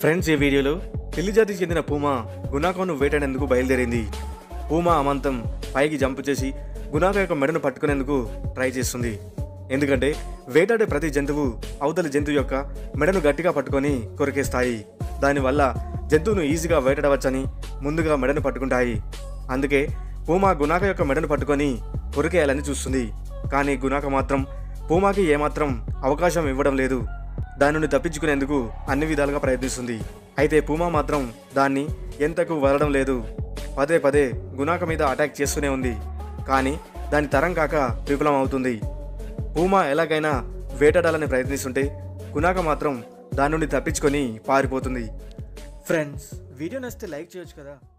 friends ఈ వీడియోలో పిల్లి జాతికి చెందిన పూమా గుణాకోను వేటాడేందుకు బయలుదేరింది పూమా అమంతం పైకి జంప్ చేసి గుణాక యొక్క మెడను పట్టుకునేందుకు ట్రై చేస్తుంది ఎందుకంటే వేటాడే ప్రతి జంతువు అవతలి జంతువు యొక్క మెడను గట్టిగా పట్టుకొని కొరికేస్తాయి దానివల్ల జంతువును ఈజీగా వేటాడవచ్చని ముందుగా మెడను పట్టుకుంటాయి అందుకే పూమా గుణాక యొక్క మెడను పట్టుకొని కొరికేయాలని చూస్తుంది కానీ గుణాక మాత్రం పూమాకి ఏమాత్రం అవకాశం ఇవ్వడం లేదు దాని నుండి తప్పించుకునేందుకు అన్ని విధాలుగా ప్రయత్నిస్తుంది అయితే పూమా మాత్రం దాన్ని ఎంతకు వదలడం లేదు పదే పదే గుణాక మీద అటాక్ చేస్తూనే ఉంది కానీ దాని తరం కాక విఫలం అవుతుంది పూమా ఎలాగైనా వేటాడాలని ప్రయత్నిస్తుంటే గుణాక మాత్రం దాని నుండి తప్పించుకొని పారిపోతుంది ఫ్రెండ్స్ వీడియో నచ్చితే లైక్ చేయొచ్చు కదా